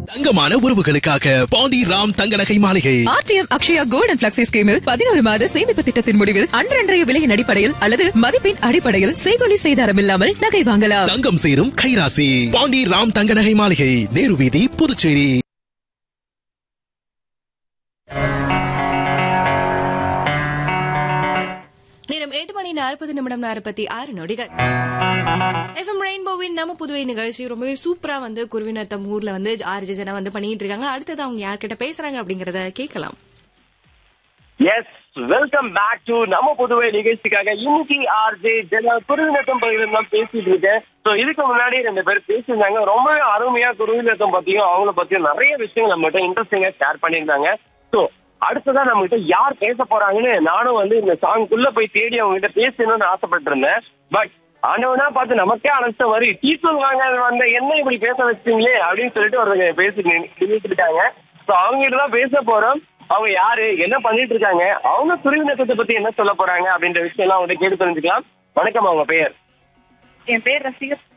தங்கமான உறவுகளுக்காக பாண்டி ராம் தங்க நகை மாளிகை RTM Akshaya gold and flexi ஸ்கீமில் பதினோரு மாத சேமிப்பு திட்டத்தின் முடிவில் அன்றன்றைய விலையின் அடிப்படையில் அல்லது மதிப்பின் அடிப்படையில் செய்கொலி செய்தாரம் இல்லாமல் நகை வாங்கலாம் தங்கம் சேரும் கைராசி பாண்டி ராம் தங்க நகை மாளிகை நேரு வீதி புதுச்சேரி நேரம் எட்டு மணி நாற்பது நிமிடம் நாற்பத்தி ஆறு நொடிகள் எஃப்எம் ரெயின்போவின் நம்ம புதுவை நிகழ்ச்சி ரொம்பவே சூப்பரா வந்து குருவினத்தம் ஊர்ல வந்து ஆர்ஜி ஜனா வந்து பண்ணிட்டு இருக்காங்க அடுத்தது அவங்க யார்கிட்ட பேசுறாங்க அப்படிங்கறத கேட்கலாம் எஸ் வெல்கம் பேக் டு நம்ம புதுவை நிகழ்ச்சிக்காக இன்னைக்கு ஆர்ஜே ஜெனா குருவினத்தம் பகுதியில் தான் பேசிட்டு இருக்கேன் ஸோ இதுக்கு முன்னாடி ரெண்டு பேர் பேசியிருந்தாங்க ரொம்பவே அருமையா குருவினத்தம் பத்தியும் அவங்கள பத்தியும் நிறைய விஷயங்கள் நம்மகிட்ட இன்ட்ரெஸ்டிங்கா ஷேர் பண்ணியிருந்தாங்க ஸோ அடுத்ததா நம்ம கிட்ட யார் பேச போறாங்கன்னு நானும் வந்து இந்த சாங்குக்குள்ள போய் தேடி அவங்க கிட்ட பேசணும்னு ஆசைப்பட்டு இருந்தேன் பட் ஆண்டவனா பார்த்து நமக்கே அழைச்ச மாதிரி டீச்சர் வாங்க வந்த என்ன இப்படி பேச வச்சிட்டீங்களே அப்படின்னு சொல்லிட்டு ஒருத்தங்க பேசி நின்றுட்டு இருக்காங்க ஸோ அவங்க கிட்ட தான் பேச போறோம் அவங்க யாரு என்ன பண்ணிட்டு இருக்காங்க அவங்க குருவினத்தை பத்தி என்ன சொல்ல போறாங்க அப்படின்ற விஷயம் எல்லாம் அவங்க கேட்டு தெரிஞ்சுக்கலாம் வணக்கம் அவங்க பெயர் என் பேர் ரசிகா